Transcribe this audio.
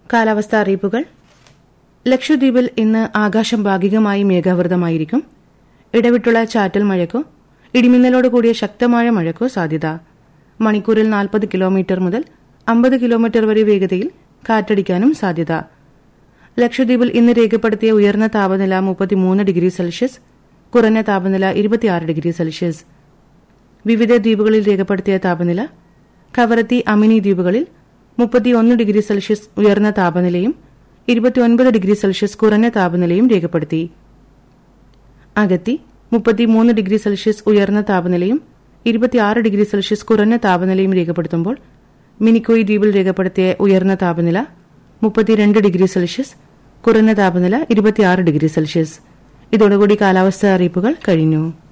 കാലാവസ്ഥാ അറിയിപ്പുകൾ ലക്ഷദ്വീപിൽ ഇന്ന് ആകാശം ഭാഗികമായി മേഘാവൃതമായിരിക്കും ഇടവിട്ടുള്ള ചാറ്റൽ മഴയ്ക്കോ ഇടിമിന്നലോട് കൂടിയ ശക്തമായ മഴയ്ക്കോ സാധ്യത മണിക്കൂറിൽ നാൽപ്പത് കിലോമീറ്റർ മുതൽ അമ്പത് കിലോമീറ്റർ വരെ വേഗതയിൽ കാറ്റടിക്കാനും സാധ്യത ലക്ഷദ്വീപിൽ ഇന്ന് രേഖപ്പെടുത്തിയ ഉയർന്ന താപനില മുപ്പത്തിമൂന്ന് ഡിഗ്രി സെൽഷ്യസ് കുറഞ്ഞ താപനില ഇരുപത്തിയാറ് ഡിഗ്രി സെൽഷ്യസ് വിവിധ ദ്വീപുകളിൽ രേഖപ്പെടുത്തിയ താപനില കവരത്തി അമിനി ദ്വീപുകളിൽ മുപ്പത്തിയൊന്ന് ഡിഗ്രി സെൽഷ്യസ് ഉയർന്ന താപനിലയും ഇരുപത്തിയൊൻപത് ഡിഗ്രി സെൽഷ്യസ് കുറഞ്ഞ താപനിലയും രേഖപ്പെടുത്തി അഗത്തി മുപ്പത്തിമൂന്ന് ഡിഗ്രി സെൽഷ്യസ് ഉയർന്ന താപനിലയും ഇരുപത്തിയാറ് ഡിഗ്രി സെൽഷ്യസ് കുറഞ്ഞ താപനിലയും രേഖപ്പെടുത്തുമ്പോൾ മിനിക്കോയ് ദ്വീപിൽ രേഖപ്പെടുത്തിയ ഉയർന്ന താപനില മുപ്പത്തിരണ്ട് ഡിഗ്രി സെൽഷ്യസ് കുറഞ്ഞ താപനില ഇരുപത്തിയാറ് ഡിഗ്രി സെൽഷ്യസ് ഇതോടുകൂടി കാലാവസ്ഥാ അറിയിപ്പുകൾ കഴിഞ്ഞു